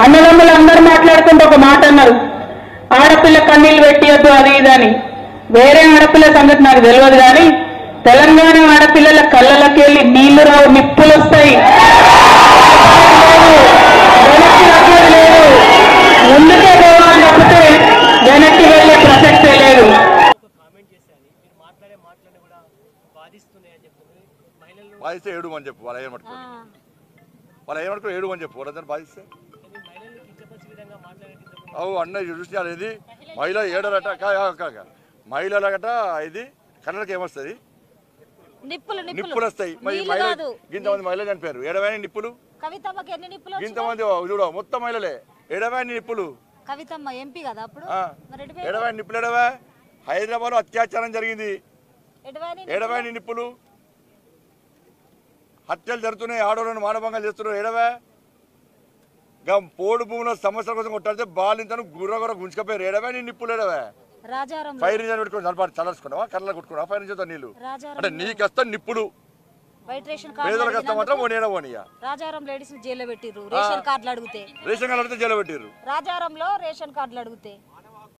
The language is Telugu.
అన్నదమ్ములు అందరూ మాట్లాడుకుంటూ ఒక మాట అన్నారు ఆడపిల్ల కన్నీళ్ళు పెట్టియద్దు అది ఇది అని వేరే ఆడపిల్ల సంగతి నాకు తెలియదు కానీ తెలంగాణ ఆడపిల్లల కళ్ళకి వెళ్ళి నీళ్లు రావు నిప్పులు వస్తాయి వెనక్కి వచ్చేది లేదు ముందుకే పోవాలి తప్పితే వెనక్కి వెళ్ళే ప్రసక్తే లేదు ఒక కామెంట్ చేశాను మీరు మాట్లాడే మాటలన్నీ కూడా బాధిస్తున్నాయి అని చెప్తున్నారు మహిళలు బాధిస్తే ఏడు అని చెప్పు వాళ్ళ ఏమనుకోండి వాళ్ళ ఏమనుకో ఏడు అని చెప్పు వాళ్ళందరూ బాధిస్తే మీరు మహిళలు కించపరిచే విధంగా మాట్లాడే అవు అన్న చూసినా ఇది మహిళ ఏడలట కా- కా- కాక మహిళలగట ఇది కన్నడకి ఏమొస్తుంది నిప్పులు నిప్పులు నిప్పులు వస్తాయి మరి నీళ్లు మహిళ కాదు ఇంతమంది మహిళలు చనిపోయారు ఏడవైన నిప్పులు కవితమ్మకి ఎన్ని నిప్పులు వచ్చినాయి? ఇంతమంది చూడ మొత్తం మహిళలే ఏడవైన నిప్పులు కవితమ్మ ఎంపీ కదా అప్పుడు ఆ. మరి ఎటు పోయి- ఏడవైన నిప్పులు ఏడవా హైదరాబాద్ అత్యాచారం జరిగింది ఎటువైనా ఏడవైన నిప్పులు హత్యలు జరుగుతున్నాయి ఆడవాళ్ళను మానభంగాలు చేస్తున్నారు ఏడవా గా పోడు భూముల సమస్యల కోసం కొట్టాడితే బాలింతను గుర్ర గుర్ర గుంజుకపోయారు ఏడవా నీ నిప్పులు ఏడవా రాజారం ఫైర్ ఇంజన్ పెట్టుకుని చల్లారి చల్లార్చుకున్నావా కర్రలు కొట్టుకున్నావా ఫైర్ ఇంజన్ నీళ్ళు రాజారం అంటే నీకు వస్తా నిప్పులు వైట్ రేషన్ పేదలకు కార్డు వస్తా మాత్రం ఓ నీడ పోనీయా రాజారం లేడీస్ జైల్లో పెట్టిర్రు రేషన్ కార్డులు అడిగితే రేషన్ కార్డు అడిగితే జైలు పెట్టిర్రు రాజారంలో రేషన్ కార్డులు అడిగితే